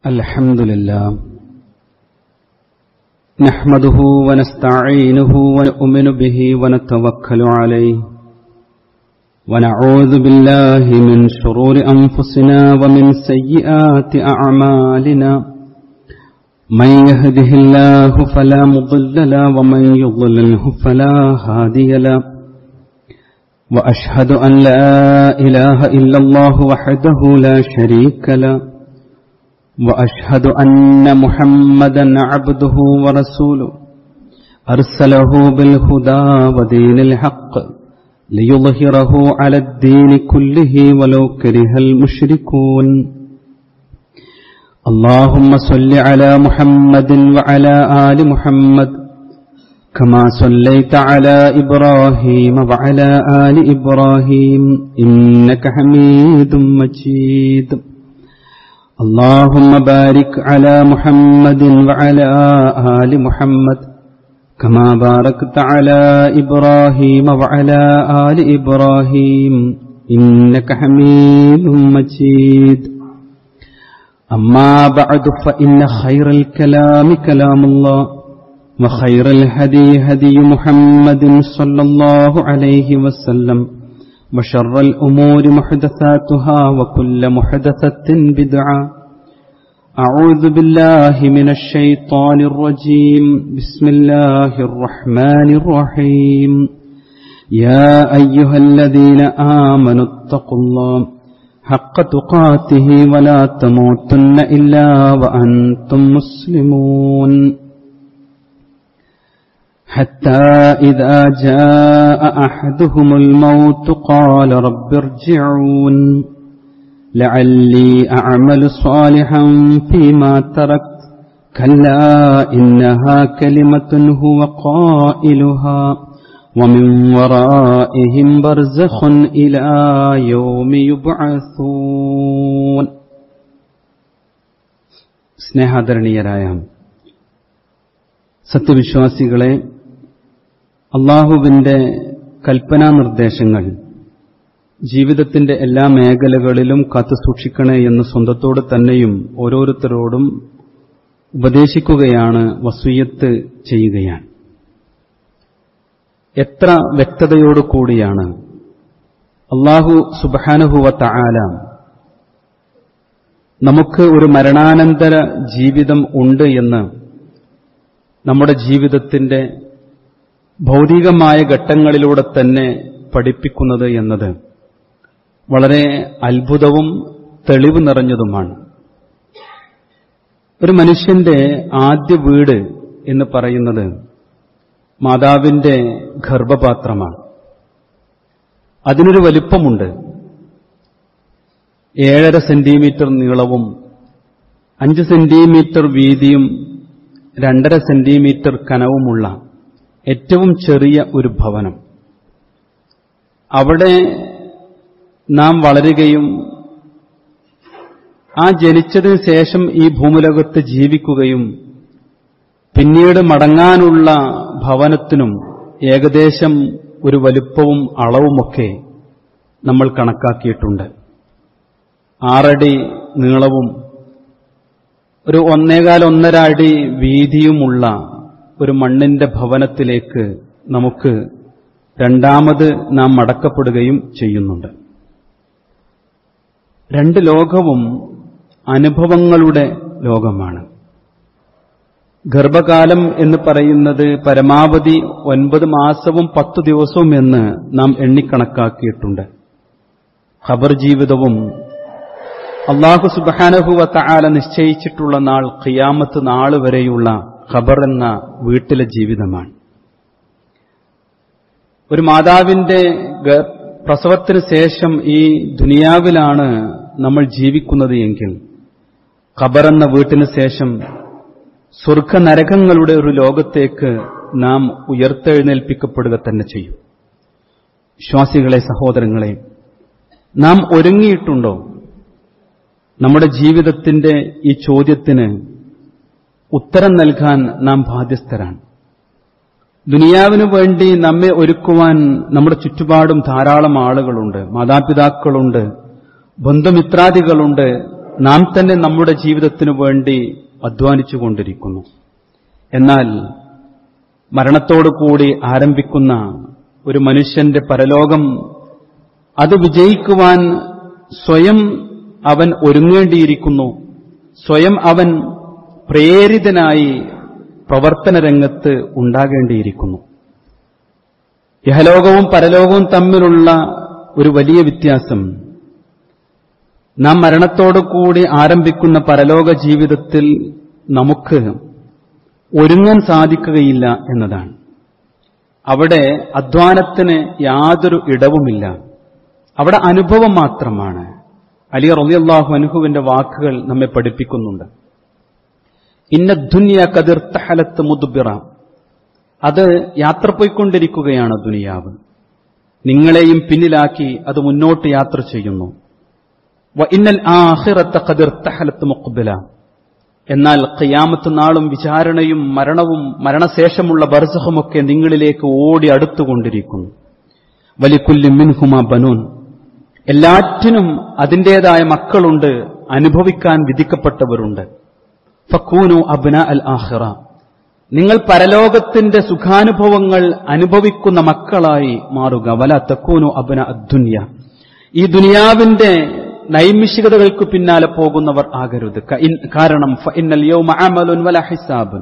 الحمد لله نحمده ونستعينه ونؤمن به ونتوكل عليه ونعوذ بالله من شرور أنفسنا ومن سيئات أعمالنا من يهده الله فلا مضل له ومن يضلله فلا هادي له وأشهد أن لا إله إلا الله وحده لا شريك له وأشهد أن محمدا عبده ورسوله أرسله بالهدى ودين الحق ليظهره على الدين كله ولو كره المشركون اللهم صل على محمد وعلى آل محمد كما صليت على إبراهيم وعلى آل إبراهيم إنك حميد مجيد اللهم بارك على محمد وعلى آل محمد كما باركت على إبراهيم وعلى آل إبراهيم إنك حميد مجيد أما بعد فإن خير الكلام كلام الله وخير الهدي هدي محمد صلى الله عليه وسلم وشر الأمور محدثاتها وكل محدثة بدعة أعوذ بالله من الشيطان الرجيم بسم الله الرحمن الرحيم يا أيها الذين آمنوا اتقوا الله حق تقاته ولا تموتن إلا وأنتم مسلمون حتى إذا جاء أحدهم الموت قال رب ارجعون لعلي أعمل صالحا فيما تركت كلا إنها كلمة هو قائلها ومن ورائهم برزخ إلى يوم يبعثون സ്നേഹാദരണീയരായ സത്യവിശ്വാസികളെ അള്ളാഹുവിന്റെ കൽപ്പനാ നിർദ്ദേശങ്ങൾ ജീവിതത്തിന്റെ എല്ലാ മേഖലകളിലും കാത്തുസൂക്ഷിക്കണേ എന്ന് സ്വന്തത്തോട് തന്നെയും ഓരോരുത്തരോടും ഉപദേശിക്കുകയാണ് വസൂയത്ത് ചെയ്യുകയാണ് എത്ര വ്യക്തതയോടു കൂടിയാണ് അള്ളാഹു സുബാനുഹുവ തആല നമുക്ക് ഒരു മരണാനന്തര ജീവിതം ഉണ്ട് എന്ന് നമ്മുടെ ജീവിതത്തിന്റെ ഭൗതികമായ ഘട്ടങ്ങളിലൂടെ തന്നെ പഠിപ്പിക്കുന്നത് എന്നത് വളരെ അത്ഭുതവും തെളിവ് നിറഞ്ഞതുമാണ് ഒരു മനുഷ്യന്റെ ആദ്യ വീട് എന്ന് പറയുന്നത് മാതാവിന്റെ ഗർഭപാത്രമാണ് അതിനൊരു വലിപ്പമുണ്ട് ഏഴര സെന്റിമീറ്റർ നീളവും അഞ്ച് സെന്റിമീറ്റർ വീതിയും രണ്ടര സെന്റിമീറ്റർ കനവുമുള്ള ഏറ്റവും ചെറിയ ഒരു ഭവനം അവിടെ നാം വളരുകയും ആ ജനിച്ചതിന് ശേഷം ഈ ഭൂമുലകത്ത് ജീവിക്കുകയും പിന്നീട് മടങ്ങാനുള്ള ഭവനത്തിനും ഏകദേശം ഒരു വലുപ്പവും അളവുമൊക്കെ നമ്മൾ കണക്കാക്കിയിട്ടുണ്ട് ആറടി നീളവും ഒരു ഒന്നേകാൽ ഒന്നര അടി വീതിയുമുള്ള ഒരു മണ്ണിന്റെ ഭവനത്തിലേക്ക് നമുക്ക് രണ്ടാമത് നാം മടക്കപ്പെടുകയും ചെയ്യുന്നുണ്ട് രണ്ട് ലോകവും അനുഭവങ്ങളുടെ ലോകമാണ് ഗർഭകാലം എന്ന് പറയുന്നത് പരമാവധി ഒൻപത് മാസവും പത്തു ദിവസവും എന്ന് നാം എണ്ണിക്കണക്കാക്കിയിട്ടുണ്ട് ഖബർ ജീവിതവും അള്ളാഹു സുബാനഹുവ തആല നിശ്ചയിച്ചിട്ടുള്ള നാൾ ഖിയാമത്ത് നാൾ വരെയുള്ള ഖബർ എന്ന വീട്ടിലെ ജീവിതമാണ് ഒരു മാതാവിന്റെ പ്രസവത്തിന് ശേഷം ഈ ദുനിയാവിലാണ് നമ്മൾ ജീവിക്കുന്നത് എങ്കിൽ ഖബർ എന്ന വീട്ടിന് ശേഷം സ്വർഗ നരകങ്ങളുടെ ഒരു ലോകത്തേക്ക് നാം ഉയർത്തെഴുന്നേൽപ്പിക്കപ്പെടുക തന്നെ ചെയ്യും വിശ്വാസികളെ സഹോദരങ്ങളെ നാം ഒരുങ്ങിയിട്ടുണ്ടോ നമ്മുടെ ജീവിതത്തിന്റെ ഈ ചോദ്യത്തിന് ഉത്തരം നൽകാൻ നാം ബാധ്യസ്ഥരാണ് ദുനിയാവിനു വേണ്ടി നമ്മെ ഒരുക്കുവാൻ നമ്മുടെ ചുറ്റുപാടും ധാരാളം ആളുകളുണ്ട് മാതാപിതാക്കളുണ്ട് ബന്ധുമിത്രാദികളുണ്ട് നാം തന്നെ നമ്മുടെ ജീവിതത്തിനു വേണ്ടി അധ്വാനിച്ചുകൊണ്ടിരിക്കുന്നു എന്നാൽ മരണത്തോടുകൂടി ആരംഭിക്കുന്ന ഒരു മനുഷ്യന്റെ പരലോകം അത് വിജയിക്കുവാൻ സ്വയം അവൻ ഒരുങ്ങേണ്ടിയിരിക്കുന്നു സ്വയം അവൻ പ്രേരിതനായി പ്രവർത്തന രംഗത്ത് ഉണ്ടാകേണ്ടിയിരിക്കുന്നു ഇഹലോകവും പരലോകവും തമ്മിലുള്ള ഒരു വലിയ വ്യത്യാസം നാം മരണത്തോടുകൂടി ആരംഭിക്കുന്ന പരലോക ജീവിതത്തിൽ നമുക്ക് ഒരുങ്ങാൻ സാധിക്കുകയില്ല എന്നതാണ് അവിടെ അധ്വാനത്തിന് യാതൊരു ഇടവുമില്ല അവിടെ അനുഭവം മാത്രമാണ് അലി റളിയല്ലാഹു അനുഹുവിന്റെ വാക്കുകൾ നമ്മെ പഠിപ്പിക്കുന്നുണ്ട് ഇന്ന ദുനിയ കതിർത്തഹലത്ത് മുദ്ബിറ അത് യാത്ര പോയിക്കൊണ്ടിരിക്കുകയാണ് ദുനിയാവ് നിങ്ങളെയും പിന്നിലാക്കി അത് മുന്നോട്ട് യാത്ര ചെയ്യുന്നു വ ഇന്നൽ ആഹിറത്ത കതിർത്തഹലത്ത് മുഖ്ബില എന്നാൽ ഖിയാമത്ത് നാളും വിചാരണയും മരണവും മരണശേഷമുള്ള ബർസഹമൊക്കെ നിങ്ങളിലേക്ക് ഓടി അടുത്തുകൊണ്ടിരിക്കുന്നു വലിക്കുല്ലി മിൻഹുമ ബനൂൻ എല്ലാറ്റിനും അതിൻ്റെതായ മക്കളുണ്ട് അനുഭവിക്കാൻ വിധിക്കപ്പെട്ടവരുണ്ട് ഫക്കൂനു അബ്ന അൽ ആഹിറ നിങ്ങൾ പരലോകത്തിന്റെ സുഖാനുഭവങ്ങൾ അനുഭവിക്കുന്ന മക്കളായി മാറുക വല തക്കൂനു അബ്ന അദ്ദുന്യ ഈ ദുനിയാവിന്റെ നൈമിഷികതകൾക്ക് പിന്നാലെ പോകുന്നവർ ആകരുത് ക- ഇൻ- കാരണം ഫ ഇന്നൽ യൗമ അമലുൻ വല ഹിസാബുൻ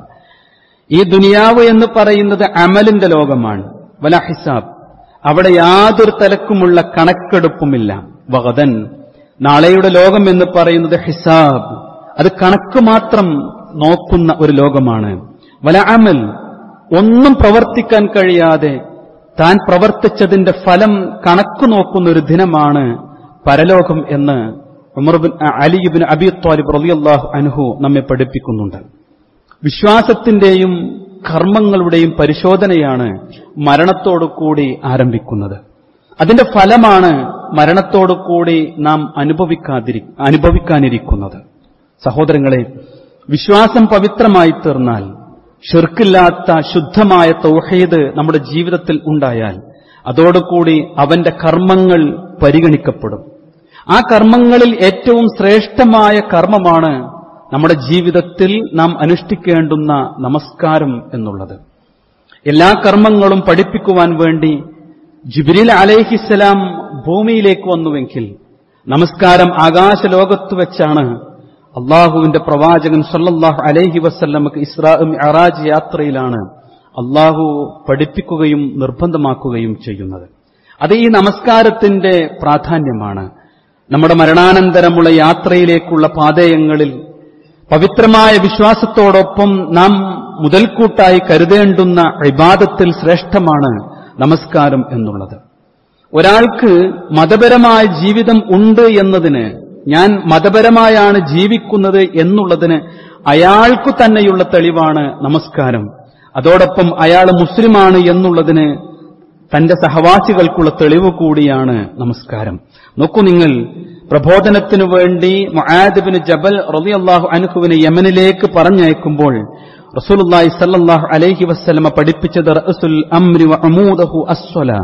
ഈ ദുനിയാവ് എന്ന് പറയുന്നത് അമലിന്റെ ലോകമാണ് വല ഹിസാബ് അവിടെ യാതൊരു തലക്കുമുള്ള കണക്കെടുപ്പുമില്ല വഗതൻ നാളെയുടെ ലോകം എന്ന് പറയുന്നത് ഹിസാബ് അത് കണക്ക് മാത്രം നോക്കുന്ന ഒരു ലോകമാണ് വല അമൽ ഒന്നും പ്രവർത്തിക്കാൻ കഴിയാതെ താൻ പ്രവർത്തിച്ചതിന്റെ ഫലം കണക്ക് നോക്കുന്ന ഒരു ദിനമാണ് പരലോകം എന്ന് ഉമർബിൻ അലിബിൻ അബി ത്വാലിബ് റളിയല്ലാഹു അൻഹു നമ്മെ പഠിപ്പിക്കുന്നുണ്ട് വിശ്വാസത്തിന്റെയും കർമ്മങ്ങളുടെയും പരിശോധനയാണ് മരണത്തോടുകൂടി ആരംഭിക്കുന്നത് അതിന്റെ ഫലമാണ് മരണത്തോടുകൂടി നാം അനുഭവിക്കാതിരി അനുഭവിക്കാനിരിക്കുന്നത് സഹോദരങ്ങളെ വിശ്വാസം പവിത്രമായി തീർന്നാൽ ഷിർക്കില്ലാത്ത ശുദ്ധമായ തൗഹീദ് നമ്മുടെ ജീവിതത്തിൽ ഉണ്ടായാൽ അതോടുകൂടി അവന്റെ കർമ്മങ്ങൾ പരിഗണിക്കപ്പെടും ആ കർമ്മങ്ങളിൽ ഏറ്റവും ശ്രേഷ്ഠമായ കർമ്മമാണ് നമ്മുടെ ജീവിതത്തിൽ നാം അനുഷ്ഠിക്കേണ്ടുന്ന നമസ്കാരം എന്നുള്ളത് എല്ലാ കർമ്മങ്ങളും പഠിപ്പിക്കുവാൻ വേണ്ടി ജിബ്രീൽ അലൈഹിസ്സലാം ഭൂമിയിലേക്ക് വന്നുവെങ്കിൽ നമസ്കാരം ആകാശലോകത്ത് വെച്ചാണ് അള്ളാഹുവിന്റെ പ്രവാചകൻ സല്ലല്ലാഹു അലൈഹി വസല്ലമക്ക് ഇസ്രാ അറാജ് യാത്രയിലാണ് അള്ളാഹു പഠിപ്പിക്കുകയും നിർബന്ധമാക്കുകയും ചെയ്യുന്നത് അത് ഈ നമസ്കാരത്തിന്റെ പ്രാധാന്യമാണ് നമ്മുടെ മരണാനന്തരമുള്ള യാത്രയിലേക്കുള്ള പാതയങ്ങളിൽ പവിത്രമായ വിശ്വാസത്തോടൊപ്പം നാം മുതൽക്കൂട്ടായി കരുതേണ്ടുന്ന ഇബാദത്തിൽ ശ്രേഷ്ഠമാണ് നമസ്കാരം എന്നുള്ളത് ഒരാൾക്ക് മതപരമായ ജീവിതം ഉണ്ട് എന്നതിന് ഞാൻ മതപരമായാണ് ജീവിക്കുന്നത് എന്നുള്ളതിന് അയാൾക്കു തന്നെയുള്ള തെളിവാണ് നമസ്കാരം അതോടൊപ്പം അയാൾ മുസ്ലിമാണ് എന്നുള്ളതിന് തന്റെ സഹവാസികൾക്കുള്ള തെളിവ് കൂടിയാണ് നമസ്കാരം നോക്കൂ നിങ്ങൾ പ്രബോധനത്തിനു വേണ്ടി മുആദിബിന് ജബൽ റളിയല്ലാഹു അൻഹുവിനെ യമനിലേക്ക് പറഞ്ഞയക്കുമ്പോൾ റസൂലുള്ളാഹി സല്ലല്ലാഹു അലൈഹി വസല്ലമ പഠിപ്പിച്ചത് റഅസുൽ അംരി വ അമൂദഹു അസ്വലാ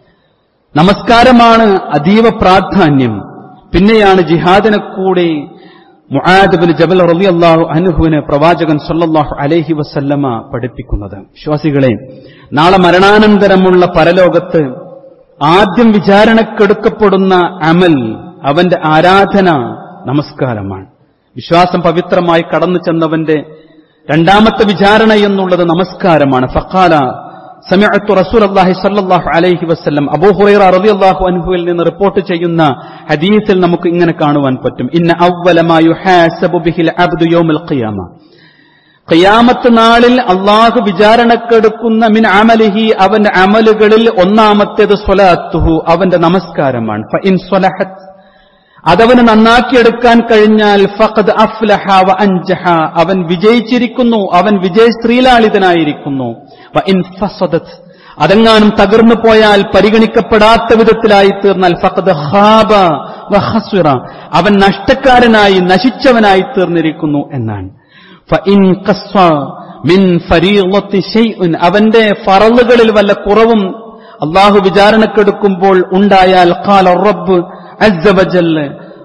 നമസ്കാരമാണ് അതീവ പ്രാധാന്യം പിന്നെയാണ് ജിഹാദിനെ കൂടി മുആദിബിന് ജബൽ റളിയല്ലാഹു അൻഹുവിനെ പ്രവാചകൻ സല്ലല്ലാഹു അലൈഹി വസല്ലമ പഠിപ്പിക്കുന്നത് വിശ്വാസികളെ നാളെ മരണാനന്തരമുള്ള പരലോകത്ത് ആദ്യം വിചാരണക്കെടുക്കപ്പെടുന്ന അമൽ അവന്റെ ആരാധന നമസ്കാരമാണ് വിശ്വാസം പവിത്രമായി കടന്നു ചെന്നവന്റെ രണ്ടാമത്തെ വിചാരണ എന്നുള്ളത് നമസ്കാരമാണ് ഫഖാല സമിഅത്തു റസൂലുള്ളാഹി സ്വല്ലല്ലാഹു അലൈഹി വസല്ലം അബൂ ഹുറൈറ റളിയല്ലാഹു അൻഹുവിൽ നിന്ന് റിപ്പോർട്ട് ചെയ്യുന്ന ഹദീസിൽ നമുക്ക് ഇങ്ങനെ കാണുവാൻ പറ്റും ഇന്ന അവ്വല മാ യുഹാസബു ബിഹിൽ അബ്ദു യൗമൽ ഖിയാമ ഖിയാമത്ത് നാളിൽ അള്ളാഹു വിചാരണക്കെടുക്കുന്ന മിൻ അമലിഹി അവന്റെ അമലുകളിൽ ഒന്നാമത്തേത് സ്വലാത്തുഹു അവന്റെ നമസ്കാരമാണ് ഫ ഇൻ സ്വലഹത്ത് അതവന് നന്നാക്കിയെടുക്കാൻ കഴിഞ്ഞാൽ ഫഖദ് അഫ്ലഹ വ അൻജഹ അവൻ വിജയിച്ചിരിക്കുന്നു അവൻ വിജയശ്രീലാളിതനായിരിക്കുന്നു വ ഇൻ ഫസദത് അതെങ്ങാനും തകർന്നു പോയാൽ പരിഗണിക്കപ്പെടാത്ത വിധത്തിലായി തീർന്നാൽ ഫഖദ് ഖാബ വ ഖസ്റ അവൻ നഷ്ടക്കാരനായി നശിച്ചവനായി തീർന്നിരിക്കുന്നു എന്നാണ് ഫഇൻ ഖസ്സ മിൻ ഫരീളത്തി ഷൈഉൻ അവന്റെ ഫറളുകളിൽ വല്ല കുറവും അള്ളാഹു വിചാരണക്കെടുക്കുമ്പോൾ ഉണ്ടായാൽ ഖാല റബ്ബ് അസ്സ വജൽ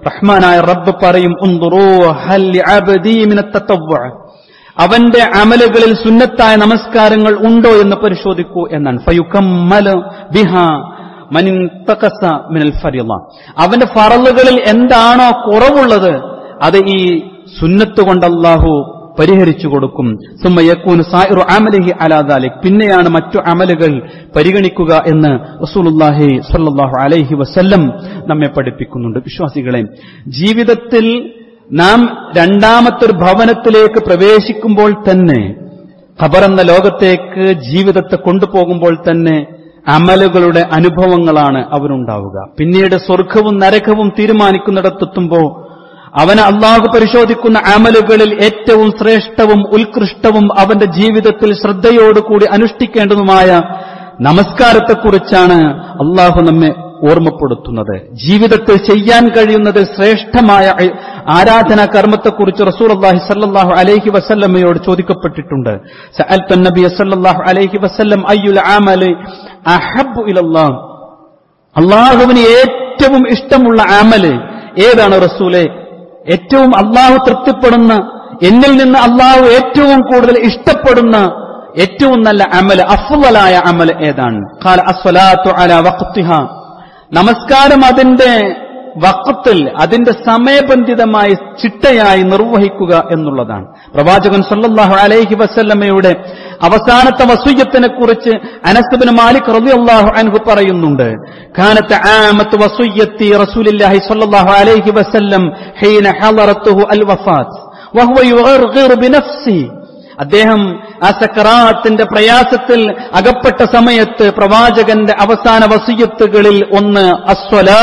റഹ്മാനായ റബ്ബ് പറയും ഉൻദുറൂ ഹൽ ലിഅബ്ദി മിനത്ത് തത്തവ്വുഅ. അവന്റെ അമലുകളിൽ സുന്നത്തായ നമസ്കാരങ്ങൾ ഉണ്ടോ എന്ന് പരിശോധിക്കൂ എന്നാണ് ഫയുക്കമ്മല ബിഹ മനിൻ തഖസ മിനൽ ഫരിള. അവന്റെ ഫറലുകളിൽ എന്താണോ കുറവുള്ളത് അത് ഈ സുന്നത്ത് കൊണ്ട് അല്ലാഹു പരിഹരിച്ചു കൊടുക്കും സുമ്മ യക്കൂന് സായിറു അമലിഹി അലാദാലിക് പിന്നെയാണ് മറ്റു അമലുകൾ പരിഗണിക്കുക എന്ന് റസൂലുള്ളാഹി സ്വല്ലല്ലാഹു അലൈഹി വസല്ലം നമ്മെ പഠിപ്പിക്കുന്നുണ്ട് വിശ്വാസികളെ ജീവിതത്തിൽ നാം രണ്ടാമത്തെ ഒരു ഭവനത്തിലേക്ക് പ്രവേശിക്കുമ്പോൾ തന്നെ ഖബറെന്ന ലോകത്തേക്ക് ജീവിതത്തെ കൊണ്ടുപോകുമ്പോൾ തന്നെ അമലുകളുടെ അനുഭവങ്ങളാണ് അവനുണ്ടാവുക പിന്നീട് സ്വർഗവും നരകവും തീരുമാനിക്കുന്നിടത്തെത്തുമ്പോൾ അവന് അള്ളാഹു പരിശോധിക്കുന്ന അമലുകളിൽ ഏറ്റവും ശ്രേഷ്ഠവും ഉത്കൃഷ്ടവും അവന്റെ ജീവിതത്തിൽ ശ്രദ്ധയോടുകൂടി അനുഷ്ഠിക്കേണ്ടതുമായ നമസ്കാരത്തെക്കുറിച്ചാണ് അള്ളാഹു നമ്മെ ഓർമ്മപ്പെടുത്തുന്നത് ജീവിതത്തിൽ ചെയ്യാൻ കഴിയുന്നതിൽ ശ്രേഷ്ഠമായ ആരാധനാ കർമ്മത്തെക്കുറിച്ച് റസൂൽ അള്ളാഹി സല്ലാഹു അലൈഹി വസല്ലമ്മയോട് ചോദിക്കപ്പെട്ടിട്ടുണ്ട് സഅൽതു നബിയ സല്ലല്ലാഹു അലൈഹി വസല്ലം അയ്യുൽ ആമലി അഹബ്ബു ഇലല്ലാഹ് അള്ളാഹുവിന് ഏറ്റവും ഇഷ്ടമുള്ള ആമല് ഏതാണ് റസൂലെ ഏറ്റവും അള്ളാഹു തൃപ്തിപ്പെടുന്ന എന്നിൽ നിന്ന് അള്ളാഹു ഏറ്റവും കൂടുതൽ ഇഷ്ടപ്പെടുന്ന ഏറ്റവും നല്ല അമല് അഫ്വലായ അമല് ഏതാണ് ഖാല അസ്വലാത്തു അല വഖ്തിഹ നമസ്കാരം അതിന്റെ വക്കത്തിൽ അതിന്റെ സമയബന്ധിതമായി ചിട്ടയായി നിർവഹിക്കുക എന്നുള്ളതാണ് പ്രവാചകൻ സല്ലല്ലാഹു അലൈഹി വസല്ലമയുടെ അവസാനത്തെ വസൂയത്തിനെ കുറിച്ച് അനസ്ബിന് മാലിക് റളിയല്ലാഹു അൻഹു പറയുന്നുണ്ട് കാനത്ത് ആമത്ത് വസൂയത്തി റസൂലില്ലാഹി സല്ലല്ലാഹു അലൈഹി വസല്ലം ഹീന ഹളറത്തുഹു അൽ വഫാത്ത് വഹുവ യുഗർഗിർ ബിനഫ്സി അദ്ദേഹം ആ സക്കറാത്തിന്റെ പ്രയാസത്തിൽ അകപ്പെട്ട സമയത്ത് പ്രവാചകന്റെ അവസാന വസീയത്തുകളിൽ ഒന്ന് അസ്വലാ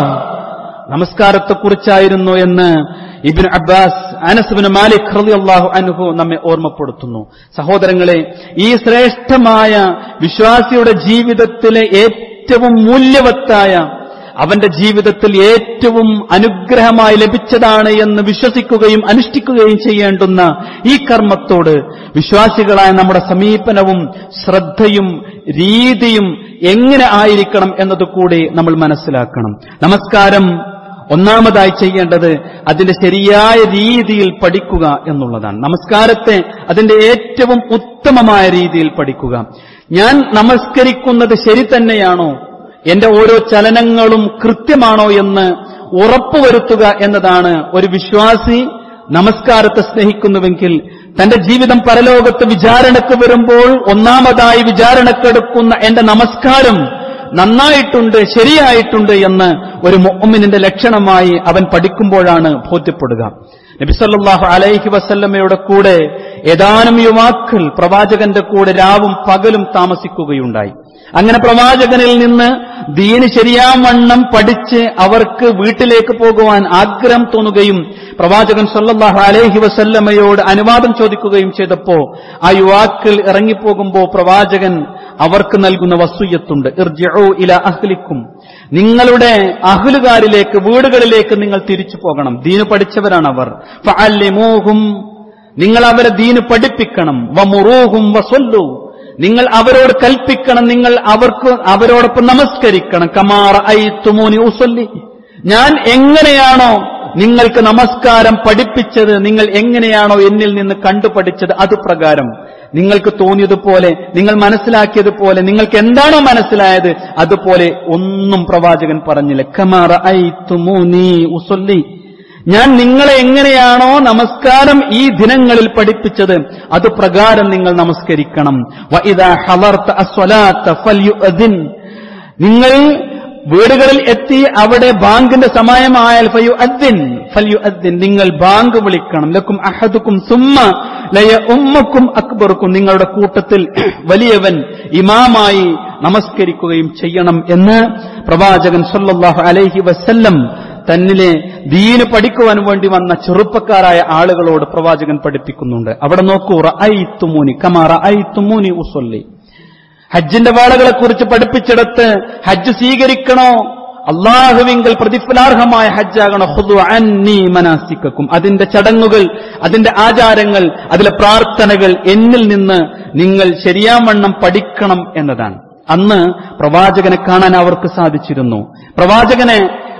നമസ്കാരത്തെക്കുറിച്ചായിരുന്നു എന്ന് ഇബിൻ അബ്ബാസ് അനസ്ബിൻ മാലിക് റളിയല്ലാഹു അൻഹു നമ്മെ ഓർമ്മപ്പെടുത്തുന്നു സഹോദരങ്ങളെ ഈ ശ്രേഷ്ഠമായ വിശ്വാസിയുടെ ജീവിതത്തിലെ ഏറ്റവും മൂല്യവത്തായ അവന്റെ ജീവിതത്തിൽ ഏറ്റവും അനുഗ്രഹമായി ലഭിച്ചതാണ് എന്ന് വിശ്വസിക്കുകയും അനുഷ്ഠിക്കുകയും ചെയ്യേണ്ടുന്ന ഈ കർമ്മത്തോട് വിശ്വാസികളായ നമ്മുടെ സമീപനവും ശ്രദ്ധയും രീതിയും എങ്ങനെ ആയിരിക്കണം എന്നത് കൂടി നമ്മൾ മനസ്സിലാക്കണം നമസ്കാരം ഒന്നാമതായി ചെയ്യേണ്ടത് അതിന്റെ ശരിയായ രീതിയിൽ പഠിക്കുക എന്നുള്ളതാണ് നമസ്കാരത്തെ അതിന്റെ ഏറ്റവും ഉത്തമമായ രീതിയിൽ പഠിക്കുക ഞാൻ നമസ്കരിക്കുന്നത് ശരി തന്നെയാണോ എന്റെ ഓരോ ചലനങ്ങളും കൃത്യമാണോ എന്ന് ഉറപ്പുവരുത്തുക എന്നതാണ് ഒരു വിശ്വാസി നമസ്കാരത്തെ സ്നേഹിക്കുന്നുവെങ്കിൽ തന്റെ ജീവിതം പരലോകത്ത് വിചാരണക്ക് വരുമ്പോൾ ഒന്നാമതായി വിചാരണക്കെടുക്കുന്ന എന്റെ നമസ്കാരം നന്നായിട്ടുണ്ട് ശരിയായിട്ടുണ്ട് എന്ന് ഒരു മുഅ്മിനിന്റെ ലക്ഷണമായി അവൻ പഠിക്കുമ്പോഴാണ് ബോധ്യപ്പെടുക നബിസല്ലാഹു അലൈഹി വസല്ലമ്മയുടെ കൂടെ ഏതാനും യുവാക്കൾ പ്രവാചകന്റെ കൂടെ രാവും പകലും താമസിക്കുകയുണ്ടായി അങ്ങനെ പ്രവാചകനിൽ നിന്ന് ദീന് ശരിയാവണ്ണം പഠിച്ച് അവർക്ക് വീട്ടിലേക്ക് പോകുവാൻ ആഗ്രഹം തോന്നുകയും പ്രവാചകൻ സല്ലല്ലാഹു അലൈഹി വസല്ലമയോട് അനുവാദം ചോദിക്കുകയും ചെയ്തപ്പോ ആ യുവാക്കൾ ഇറങ്ങിപ്പോകുമ്പോ പ്രവാചകൻ അവർക്ക് നൽകുന്ന വസൂയത്തുണ്ട് ഇർജിഉ ഇല അഹ്ലിക്കും നിങ്ങളുടെ അഹ്ലുകാരിലേക്ക് വീടുകളിലേക്ക് നിങ്ങൾ തിരിച്ചു പോകണം ദീന് പഠിച്ചവരാണ് അവർ ഫഅല്ലിമൂഹും നിങ്ങൾ അവരെ ദീന് പഠിപ്പിക്കണം വമുറൂഹും വസല്ലു നിങ്ങൾ അവരോട് കൽപ്പിക്കണം നിങ്ങൾ അവർക്ക് അവരോടൊപ്പം നമസ്കരിക്കണം കമാറ ഐ തുമോനി ഉസല്ലി ഞാൻ എങ്ങനെയാണോ നിങ്ങൾക്ക് നമസ്കാരം പഠിപ്പിച്ചത് നിങ്ങൾ എങ്ങനെയാണോ എന്നിൽ നിന്ന് കണ്ടുപഠിച്ചത് അത് പ്രകാരം നിങ്ങൾക്ക് തോന്നിയതുപോലെ നിങ്ങൾ മനസ്സിലാക്കിയതുപോലെ നിങ്ങൾക്ക് എന്താണോ മനസ്സിലായത് അതുപോലെ ഒന്നും പ്രവാചകൻ പറഞ്ഞില്ല കമാറ ഐ തുമോനി ഉസല്ലി ഞാൻ നിങ്ങളെ എങ്ങനെയാണോ നമസ്കാരം ഈ ദിനങ്ങളിൽ പഠിപ്പിച്ചത് അത് പ്രകാരം നിങ്ങൾ നമസ്കരിക്കണം വഇദാ ഹളർത അസ്വലാത്ത ഫൽയുഅദിൻ നിങ്ങൾ വീടുകളിൽ എത്തി അവിടെ ബാങ്കിന്റെ സമയമായാൽ ഫയു അദ്ദിൻ ഫൽയു അദ്ദിൻ നിങ്ങൾ ബാങ്ക് വിളിക്കണം ലക്കും അഹദുക്കും സുമ്മ ലയ ഉമ്മക്കും അക്ബർക്കും നിങ്ങളുടെ കൂട്ടത്തിൽ വലിയവൻ ഇമാമായി നമസ്കരിക്കുകയും ചെയ്യണം എന്ന് പ്രവാചകൻ സല്ലല്ലാഹു അലൈഹി വസല്ലം തന്നിലെ ദീന് പഠിക്കുവാൻ വേണ്ടി വന്ന ചെറുപ്പക്കാരായ ആളുകളോട് പ്രവാചകൻ പഠിപ്പിക്കുന്നുണ്ട് അവിടെ നോക്കൂ റഅ തുമൂനി കമാ റഅ തുമൂനി ഉസല്ലി ഹജ്ജിന്റെ വേളകളെ കുറിച്ച് പഠിപ്പിച്ചിടത്ത് ഹജ്ജ് സ്വീകരിക്കണോ അള്ളാഹുവിങ്കൽ പ്രതിഫലാർഹമായ ഹജ്ജാകണോ ഹുദു അന്നീ മനാസിക്കും അതിന്റെ ചടങ്ങുകൾ അതിന്റെ ആചാരങ്ങൾ അതിലെ പ്രാർത്ഥനകൾ എന്നിൽ നിന്ന് നിങ്ങൾ ശരിയാവണ്ണം പഠിക്കണം എന്നതാണ് അന്ന് പ്രവാചകനെ കാണാൻ അവർക്ക് സാധിച്ചിരുന്നു പ്രവാചകനെ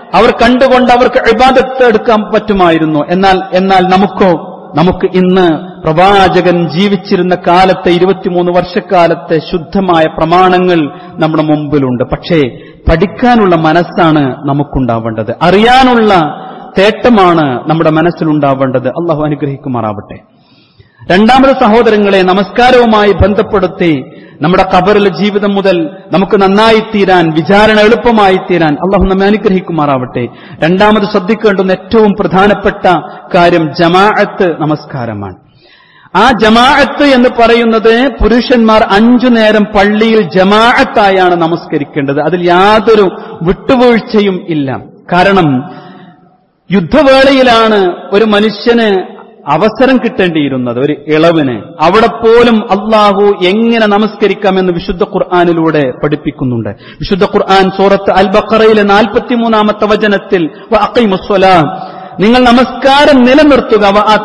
അവർ കണ്ടുകൊണ്ട് അവർക്ക് ഇബാദത്ത് എടുക്കാൻ പറ്റുമായിരുന്നു എന്നാൽ എന്നാൽ നമുക്കോ നമുക്ക് ഇന്ന് പ്രവാചകൻ ജീവിച്ചിരുന്ന കാലത്തെ ഇരുപത്തിമൂന്ന് വർഷക്കാലത്തെ ശുദ്ധമായ പ്രമാണങ്ങൾ നമ്മുടെ മുമ്പിലുണ്ട് പക്ഷേ പഠിക്കാനുള്ള മനസ്സാണ് നമുക്കുണ്ടാവേണ്ടത് അറിയാനുള്ള തേട്ടമാണ് നമ്മുടെ മനസ്സിലുണ്ടാവേണ്ടത് അള്ളാഹു അനുഗ്രഹിക്കുമാറാവട്ടെ രണ്ടാമത് സഹോദരങ്ങളെ നമസ്കാരവുമായി ബന്ധപ്പെടുത്തി നമ്മുടെ കബറിലെ ജീവിതം മുതൽ നമുക്ക് നന്നായി തീരാൻ വിചാരണ എളുപ്പമായി തീരാൻ അള്ളാഹു നമ്മെ അനുഗ്രഹിക്കുമാറാവട്ടെ രണ്ടാമത് ശ്രദ്ധിക്കേണ്ടുന്ന ഏറ്റവും പ്രധാനപ്പെട്ട കാര്യം ജമാഅത്ത് നമസ്കാരമാണ് ആ ജമാഅത്ത് എന്ന് പറയുന്നത് പുരുഷന്മാർ അഞ്ചു നേരം പള്ളിയിൽ ജമാഅത്തായാണ് നമസ്കരിക്കേണ്ടത് അതിൽ യാതൊരു വിട്ടുവീഴ്ചയും ഇല്ല കാരണം യുദ്ധവേളയിലാണ് ഒരു മനുഷ്യന് അവസരം കിട്ടേണ്ടിയിരുന്നത് ഒരു ഇളവിന് അവിടെ പോലും അള്ളാഹു എങ്ങനെ നമസ്കരിക്കാമെന്ന് വിശുദ്ധ ഖുർആാനിലൂടെ പഠിപ്പിക്കുന്നുണ്ട് വിശുദ്ധ ഖുർആൻ സൂറത്ത് അൽ ബക്കറയിലെ നാൽപ്പത്തിമൂന്നാമത്തെ വചനത്തിൽ നിങ്ങൾ നമസ്കാരം നിലനിർത്തുക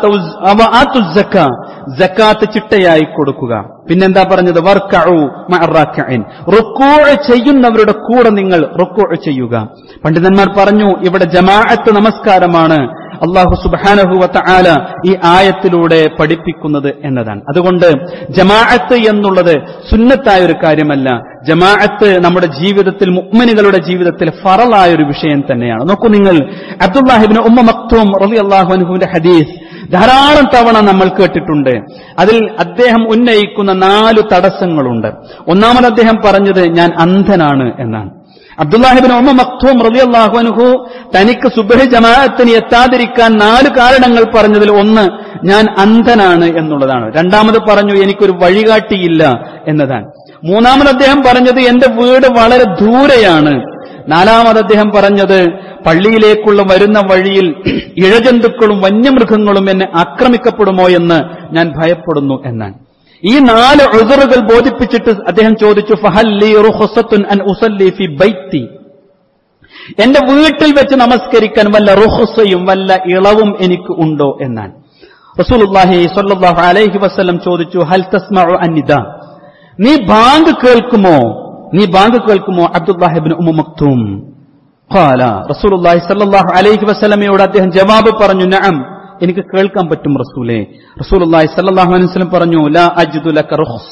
ജക്കാത്ത് ചിട്ടയായി കൊടുക്കുക പിന്നെന്താ പറഞ്ഞത് വർക്കഉ മഅറാക്കഇൻ റുക്കൂ ചെയ്യുന്നവരുടെ കൂടെ നിങ്ങൾ റുക്കൂ ചെയ്യുക പണ്ഡിതന്മാർ പറഞ്ഞു ഇവിടെ ജമാഅത്ത് നമസ്കാരമാണ് അള്ളാഹു സുബാനഹുവ ആല ഈ ആയത്തിലൂടെ പഠിപ്പിക്കുന്നത് എന്നതാണ് അതുകൊണ്ട് ജമാഅത്ത് എന്നുള്ളത് സുന്നത്തായ ഒരു കാര്യമല്ല ജമാഅത്ത് നമ്മുടെ ജീവിതത്തിൽ മുഅ്മിനുകളുടെ ജീവിതത്തിൽ ഫറലായ ഒരു വിഷയം തന്നെയാണ് നോക്കൂ നിങ്ങൾ അബ്ദുല്ലാഹിബിന് ഉമ്മ മക്തൂം റലി അള്ളാഹു അനുഹുവിന്റെ ഹദീസ് ധാരാളം തവണ നമ്മൾ കേട്ടിട്ടുണ്ട് അതിൽ അദ്ദേഹം ഉന്നയിക്കുന്ന നാലു തടസ്സങ്ങളുണ്ട് ഒന്നാമത് അദ്ദേഹം പറഞ്ഞത് ഞാൻ അന്ധനാണ് എന്നാണ് അബ്ദുല്ലാഹിബിൻ ഒമ മക്തൂം റളിയല്ലാഹു അൻഹു തനിക്ക് സുബഹി ജമാഅത്തിന് എത്താതിരിക്കാൻ നാല് കാരണങ്ങൾ പറഞ്ഞതിൽ ഒന്ന് ഞാൻ അന്ധനാണ് എന്നുള്ളതാണ് രണ്ടാമത് പറഞ്ഞു എനിക്കൊരു വഴികാട്ടിയില്ല എന്നതാണ് മൂന്നാമത് അദ്ദേഹം പറഞ്ഞത് എന്റെ വീട് വളരെ ദൂരെയാണ് നാലാമത് അദ്ദേഹം പറഞ്ഞത് പള്ളിയിലേക്കുള്ള വരുന്ന വഴിയിൽ ഇഴജന്തുക്കളും വന്യമൃഗങ്ങളും എന്നെ ആക്രമിക്കപ്പെടുമോ എന്ന് ഞാൻ ഭയപ്പെടുന്നു എന്നാണ് ഈ നാല് ഉസറുകൾ ബോധിപ്പിച്ചിട്ട് അദ്ദേഹം ചോദിച്ചു ഫഹല്ലി റുഹ്സത്തുൻ അൻ ഉസല്ലി ഫി ബൈത്തി എന്റെ വീട്ടിൽ വെച്ച് നമസ്കരിക്കാൻ വല്ല റുഹ്സയും വല്ല ഇളവും എനിക്ക് ഉണ്ടോ എന്നാണ് റസൂലുള്ളാഹി സ്വല്ലല്ലാഹു അലൈഹി വസല്ലം ചോദിച്ചു ഹൽ തസ്മഉ അന്നിദ നീ ബാങ്ക് കേൾക്കുമോ നീ ബാങ്ക് കേൾക്കുമോ അബ്ദുല്ലാഹിബ്നു ഉമ്മ മക്തൂം ഖാല റസൂലുള്ളാഹി സ്വല്ലല്ലാഹു അലൈഹി വസല്ലമയോട് അദ്ദേഹം ജവാബ് പറഞ്ഞു നഅം എനിക്ക് കേൾക്കാൻ പറ്റും റസൂലേ റസൂലുള്ളാഹി സ്വല്ലല്ലാഹു അലൈഹി വസല്ലം പറഞ്ഞു ലാ അജ്ദു ലക റുഖ്സ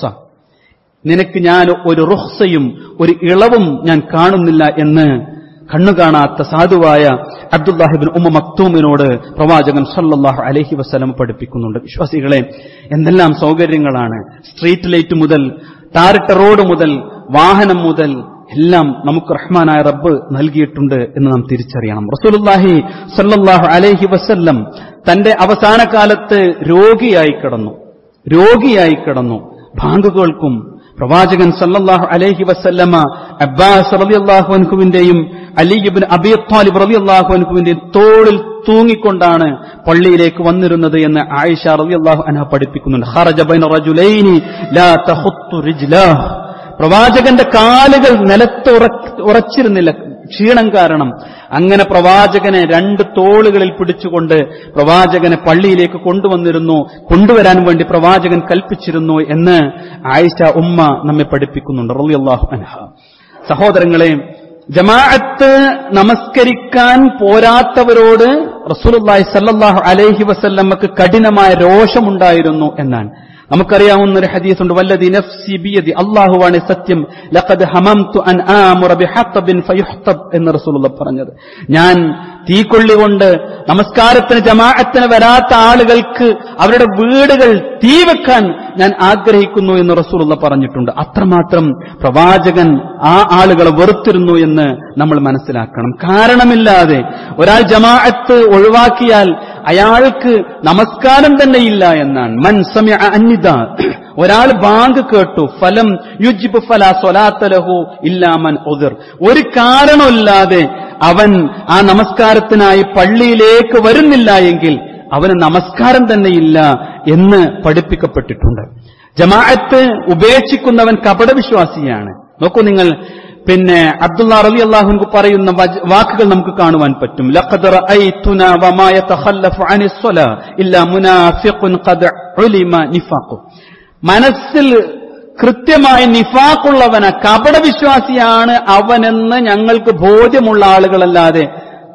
നിനക്ക് ഞാൻ ഒരു റുഖ്സയും ഒരു ഇളവും ഞാൻ കാണുന്നില്ല എന്ന് കണ്ണു കാണാത്ത സാധുവായ അബ്ദുല്ലാഹിബിൻ ഉമ്മ മക്തൂമിനോട് പ്രവാചകൻ സല്ലല്ലാഹു അലൈഹി വസല്ലം പഠിപ്പിക്കുന്നുണ്ട് വിശ്വാസികളെ എന്തെല്ലാം സൗകര്യങ്ങളാണ് സ്ട്രീറ്റ് ലൈറ്റ് മുതൽ ടാറിട്ട റോഡ് മുതൽ വാഹനം മുതൽ എല്ലാം നമുക്ക് റഹ്മാനായ റബ്ബ് നൽകിയിട്ടുണ്ട് എന്ന് നാം തിരിച്ചറിയണം റസൂലുള്ളാഹി സല്ലല്ലാഹു അലൈഹി വസല്ലം തന്റെ അവസാന കാലത്ത് രോഗിയായി കിടന്നു രോഗിയായി കിടന്നു ബാങ്ക് കേൾക്കും പ്രവാചകൻ സല്ലല്ലാഹു അലൈഹി വസല്ലമ അബ്ബാസ് റളിയല്ലാഹു അൻഹുവിന്റെയും അലിബിൻ അബി ത്വാലിബ് റളിയല്ലാഹു അൻഹുവിന്റെയും തോളിൽ തൂങ്ങിക്കൊണ്ടാണ് പള്ളിയിലേക്ക് വന്നിരുന്നത് എന്ന് ആയിഷ റളിയല്ലാഹു അൻഹ പഠിപ്പിക്കുന്നുണ്ട് ഖറജ ബൈന റജുലൈനി ലാ തഖുത്തു റിജ്ലാഹ് പ്രവാചകന്റെ കാലുകൾ നിലത്ത് ഉറച്ചിരുന്നില്ല ക്ഷീണം കാരണം അങ്ങനെ പ്രവാചകനെ രണ്ട് തോളുകളിൽ പിടിച്ചുകൊണ്ട് പ്രവാചകനെ പള്ളിയിലേക്ക് കൊണ്ടുവന്നിരുന്നു കൊണ്ടുവരാൻ വേണ്ടി പ്രവാചകൻ കൽപ്പിച്ചിരുന്നു എന്ന് ആയിഷ ഉമ്മ നമ്മെ പഠിപ്പിക്കുന്നുണ്ട് റളിയല്ലാഹു അൻഹ സഹോദരങ്ങളെ ജമാഅത്ത് നമസ്കരിക്കാൻ പോരാത്തവരോട് റസൂലുള്ളാഹി സല്ലല്ലാഹു അലൈഹി വസല്ലമക്ക് കഠിനമായ രോഷമുണ്ടായിരുന്നു എന്നാണ് നമുക്കറിയാവുന്ന ഒരു ഹദീസുണ്ട് വല്ലതി നഫ്സി ബിയദി അള്ളാഹുവാണ് സത്യം ലഖദ് ഹമംതു അൻ ആമുറ ബിഹത്തബിൻ ഫയുഹ്തബ് എന്ന് റസൂലുള്ള പറഞ്ഞത് ഞാൻ തീക്കൊള്ളി കൊണ്ട് നമസ്കാരത്തിന് ജമാഅത്തിന് വരാത്ത ആളുകൾക്ക് അവരുടെ വീടുകൾ തീ വെക്കാൻ ഞാൻ ആഗ്രഹിക്കുന്നു എന്ന് റസൂലുള്ള പറഞ്ഞിട്ടുണ്ട് അത്രമാത്രം പ്രവാചകൻ ആ ആളുകളെ വെറുത്തിരുന്നു എന്ന് നമ്മൾ മനസ്സിലാക്കണം കാരണമില്ലാതെ ഒരാൾ ജമാഅത്ത് ഒഴിവാക്കിയാൽ അയാൾക്ക് നമസ്കാരം തന്നെ ഇല്ല എന്നാണ് മൻ സമയ അന്യത ഒരാൾ ബാങ്ക് കേട്ടു ഫലം യുജിബ് ഫല സ്വലാത്തലഹു ഇല്ലാമൻ ഉതിർ ഒരു കാരണമില്ലാതെ അവൻ ആ നമസ്കാരത്തിനായി പള്ളിയിലേക്ക് വരുന്നില്ല എങ്കിൽ അവന് നമസ്കാരം തന്നെയില്ല എന്ന് പഠിപ്പിക്കപ്പെട്ടിട്ടുണ്ട് ജമാഅത്ത് ഉപേക്ഷിക്കുന്നവൻ കപടവിശ്വാസിയാണ് നോക്കൂ നിങ്ങൾ പിന്നെ അബ്ദുള്ള റലി അള്ളാഹുൻകു പറയുന്ന വാക്കുകൾ നമുക്ക് കാണുവാൻ പറ്റും ലഖദ് റഅയ്തുനാ വമാ യതഖല്ലഫു അനിസ് സ്വലാ ഇല്ലാ മുനാഫിഖുൻ ഖദ് ഉലിമ നിഫാഖു മനസ്സിൽ കൃത്യമായ നിഫാഖുള്ളവന കപടവിശ്വാസിയാണ് അവനെന്ന് ഞങ്ങൾക്ക് ബോധ്യമുള്ള ആളുകളല്ലാതെ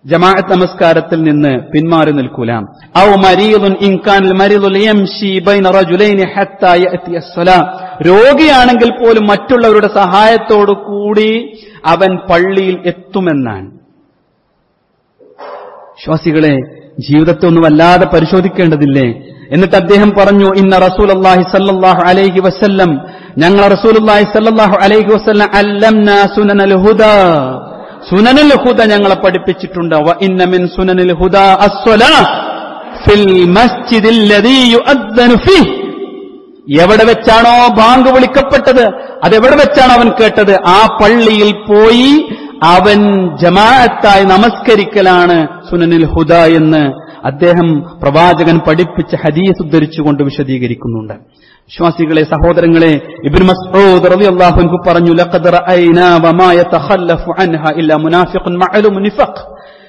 ജമാഅത്ത് നമസ്കാരത്തിൽ നിന്ന് പിന്മാറി നിൽക്കൂല ഔ മരീദുൻ ഇൻകാൻ മരീദുൽ യംശി ബൈന റജുലൈനി ഹത്താ യഅതി അസ്സലാ രോഗിയാണെങ്കിൽ പോലും മറ്റുള്ളവരുടെ സഹായത്തോടു കൂടി അവൻ പള്ളിയിൽ എത്തുമെന്നാണ് വിശ്വാസികളെ ജീവിതത്തെ ഒന്ന് വല്ലാതെ പരിശോധിക്കേണ്ടതില്ലേ എന്നിട്ട് അദ്ദേഹം പറഞ്ഞു ഇന്ന റസൂൽ അള്ളാഹി സല്ലാഹു അലൈഹി വസല്ലം ഞങ്ങൾ റസൂൽ അള്ളാഹി സല്ലാഹു അലൈഹി വസല്ലം അല്ലംന സുനനൽ ഹുദ സുനനുൽ ഹുദ ഞങ്ങളെ പഠിപ്പിച്ചിട്ടുണ്ട് വ ഇന്ന മിൻ സുനനിൽ ഹുദ അസ്സലാ ഫിൽ മസ്ജിദിൽ ലദീ യുഅദ്ദനു ഫീഹ് എവിടെ വെച്ചാണോ ബാങ്ക് വിളിക്കപ്പെട്ടത് അതെവിടെ വെച്ചാണോ അവൻ കേട്ടത് ആ പള്ളിയിൽ പോയി അവൻ ജമാഅത്തായി നമസ്കരിക്കലാണ് സുനനിൽ ഹുദ എന്ന് അദ്ദേഹം പ്രവാചകൻ പഠിപ്പിച്ച ഹദീസ് ഉദ്ധരിച്ചുകൊണ്ട് വിശദീകരിക്കുന്നുണ്ട് വിശ്വാസികളെ സഹോദരങ്ങളെ ഇബ്നു മസ്ഊദ് റളിയല്ലാഹു അൻഹു പറഞ്ഞു ലഖദ് റഅയ്നാ വമാ യതഖല്ലഫു അൻഹ ഇല്ലാ മുനാഫിഖുൻ മഅലൂമു നിഫഖ്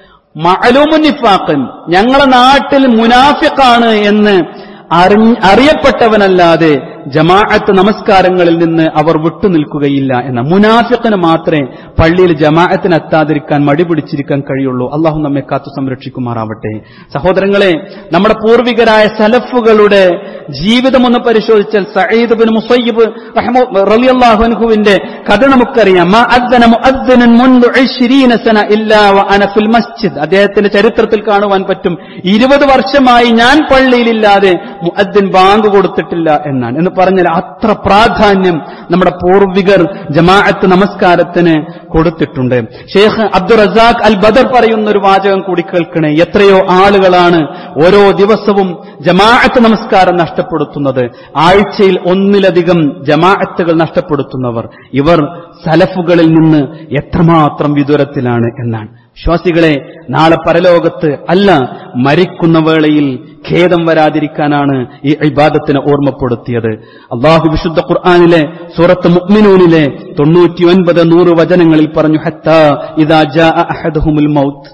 മഅലൂമു നിഫാഖൻ ഞങ്ങളെ നാട്ടിൽ മുനാഫിഖാണ് എന്ന് അറിഞ്ഞ് അറിയപ്പെട്ടവനല്ലാതെ ജമാഅത്ത് നമസ്കാരങ്ങളിൽ നിന്ന് അവർ വിട്ടുനിൽക്കുകയില്ല എന്ന മുനാഫിഖിന് മാത്രമേ പള്ളിയിൽ ജമാഅത്തിന് എത്താതിരിക്കാൻ മടി പിടിച്ചിരിക്കാൻ കഴിയുള്ളൂ അള്ളാഹു നമ്മെ കാത്തു സംരക്ഷിക്കുമാറാവട്ടെ സഹോദരങ്ങളെ നമ്മുടെ പൂർവികരായ സലഫുകളുടെ ജീവിതം ഒന്ന് പരിശോധിച്ചാൽ സയ്യിദ് ബിൻ മുസയ്യിബ് റളിയല്ലാഹുവിന്റെ കഥ നമുക്കറിയാം മാ അദ്ദന മുഅദ്ദിനുൻ മുൻദു 20 സന ഇല്ലാ വഅന ഫിൽ മസ്ജിദ് അദ്ദേഹത്തിന്റെ ചരിത്രത്തിൽ കാണുവാൻ പറ്റും ഇരുപത് വർഷമായി ഞാൻ പള്ളിയിലില്ലാതെ മുഅദ്ദിൻ ബാങ്ക് കൊടുത്തിട്ടില്ല എന്നാണ് എന്ന് പറഞ്ഞാൽ അത്ര പ്രാധാന്യം നമ്മുടെ പൂർവികർ ജമാഅത്ത് നമസ്കാരത്തിന് കൊടുത്തിട്ടുണ്ട് ഷെയ്ഖ് അബ്ദുൾ റസാഖ് അൽ ബദർ പറയുന്ന ഒരു വാചകം കൂടി കേൾക്കണേ എത്രയോ ആളുകളാണ് ഓരോ ദിവസവും ജമാഅത്ത് നമസ്കാരം നഷ്ടപ്പെടുത്തുന്നത് ആഴ്ചയിൽ ഒന്നിലധികം ജമാഅത്തുകൾ നഷ്ടപ്പെടുത്തുന്നവർ ഇവർ സലഫുകളിൽ നിന്ന് എത്രമാത്രം വിദൂരത്തിലാണ് എന്നാണ് വിശ്വാസികളെ നാളെ പരലോകത്ത് അല്ല മരിക്കുന്ന വേളയിൽ ഖേദം വരാതിരിക്കാനാണ് ഈ ഇബാദത്തിനെ ഓർമ്മപ്പെടുത്തിയത് അള്ളാഹു വിശുദ്ധ ഖുർആാനിലെ സൂറത്ത് മുഅ്മിനൂനിലെ തൊണ്ണൂറ്റിയൊൻപത് നൂറ് വചനങ്ങളിൽ പറഞ്ഞു ഹത്താ ഇദാ ജാ അഹദഹുമുൽ മൗത്ത്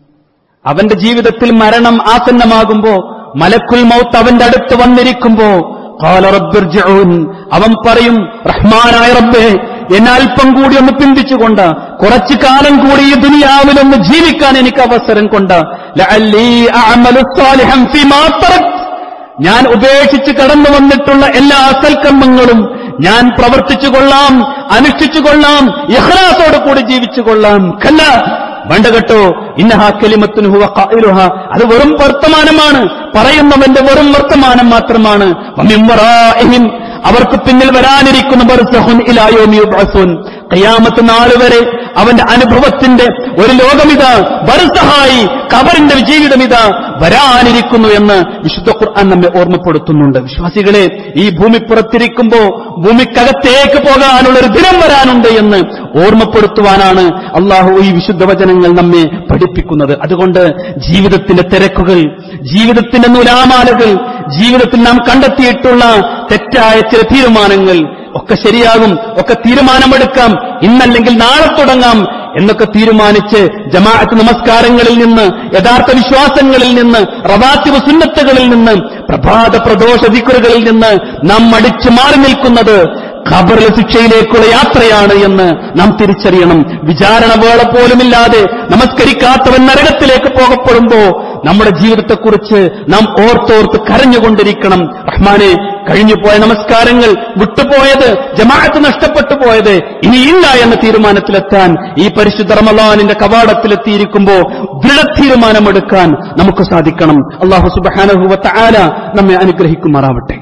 അവന്റെ ജീവിതത്തിൽ മരണം ആസന്നമാകുമ്പോ മലക്കുൽ മൗത്ത് അവന്റെ അടുത്ത് വന്നിരിക്കുമ്പോ ഖാല റബ്ബിർജിഊൻ അവൻ പറയും റഹ്മാനായ റബ്ബേ എന്നെ അല്പം കൂടി ഒന്ന് പിന്തിച്ചുകൊണ്ട് കുറച്ചു കാലം കൂടി ഈ ദുനിയാവിലൊന്ന് ജീവിക്കാൻ എനിക്ക് അവസരം കൊണ്ട് ലഅല്ലീ അഅമലു സ്വാലിഹൻ ഫീമാ തറക്ത് ഞാൻ ഉപേക്ഷിച്ച് കടന്നു വന്നിട്ടുള്ള എല്ലാ സൽക്കർമ്മങ്ങളും ഞാൻ പ്രവർത്തിച്ചു കൊള്ളാം അനുഷ്ഠിച്ചു കൊള്ളാം ഇഹ്ലാസോട് കൂടി ജീവിച്ചു കൊള്ളാം കല്ല വേണ്ട കേട്ടോ ഇന്നഹ കലിമത്തുൻ ഹുവ ഖായിലുഹ അത് വെറും വർത്തമാനമാണ് പറയുന്നവന്റെ വെറും വർത്തമാനം മാത്രമാണ് വമിൻ വറാഇഹിം അവർക്ക് പിന്നിൽ വരാനിരിക്കുന്ന ബർസഹുൻ ഇലായോമി യുബ്അസുൻ ഖിയാമത്ത് നാൾ വരെ അവന്റെ അനുഭവത്തിന്റെ ഒരു ലോകമിതാ ബർസഹായി കബറിന്റെ ജീവിതമിതാ വരാനിരിക്കുന്നു എന്ന് വിശുദ്ധ ഖുർആൻ നമ്മെ ഓർമ്മപ്പെടുത്തുന്നുണ്ട് വിശ്വാസികളെ ഈ ഭൂമി പുറത്തിരിക്കുമ്പോ ഭൂമിക്കകത്തേക്ക് പോകാനുള്ള ഒരു ദിനം വരാനുണ്ട് എന്ന് ഓർമ്മപ്പെടുത്തുവാനാണ് അള്ളാഹു ഈ വിശുദ്ധ വചനങ്ങൾ നമ്മെ പഠിപ്പിക്കുന്നത് അതുകൊണ്ട് ജീവിതത്തിന്റെ തിരക്കുകൾ ജീവിതത്തിന്റെ നൂലാമാലകൾ ജീവിതത്തിൽ നാം കണ്ടെത്തിയിട്ടുള്ള തെറ്റായ ചില തീരുമാനങ്ങൾ ഒക്കെ ശരിയാകും ഒക്കെ തീരുമാനമെടുക്കാം ഇന്നല്ലെങ്കിൽ നാളെ തുടങ്ങാം എന്നൊക്കെ തീരുമാനിച്ച് ജമാഅത്ത് നമസ്കാരങ്ങളിൽ നിന്ന് യഥാർത്ഥ വിശ്വാസങ്ങളിൽ നിന്ന് റവാത്തിവ് സുന്നത്തുകളിൽ നിന്ന് പ്രഭാത പ്രദോഷ ദിക്കുറുകളിൽ നിന്ന് നാം മടിച്ചു മാറി നിൽക്കുന്നത് ഖബറിലെ ശിക്ഷയിലേക്കുള്ള യാത്രയാണ് എന്ന് നാം തിരിച്ചറിയണം വിചാരണ വേള പോലുമില്ലാതെ നമസ്കരിക്കാത്തവൻ നരകത്തിലേക്ക് പോകപ്പെടുമ്പോ നമ്മുടെ ജീവിതത്തെക്കുറിച്ച് നാം ഓർത്തോർത്ത് കരഞ്ഞുകൊണ്ടിരിക്കണം റഹ്മാനെ കഴിഞ്ഞുപോയ നമസ്കാരങ്ങൾ വിട്ടുപോയത് ജമാഅത്ത് നഷ്ടപ്പെട്ടു പോയത് ഇനിയില്ല എന്ന തീരുമാനത്തിലെത്താൻ ഈ പരിശുദ്ധ റമലാനിന്റെ കവാടത്തിലെത്തിയിരിക്കുമ്പോ ദൃഢ തീരുമാനമെടുക്കാൻ നമുക്ക് സാധിക്കണം അള്ളാഹു സുബാനഹുവത്ത ആല നമ്മെ അനുഗ്രഹിക്കുമാറാവട്ടെ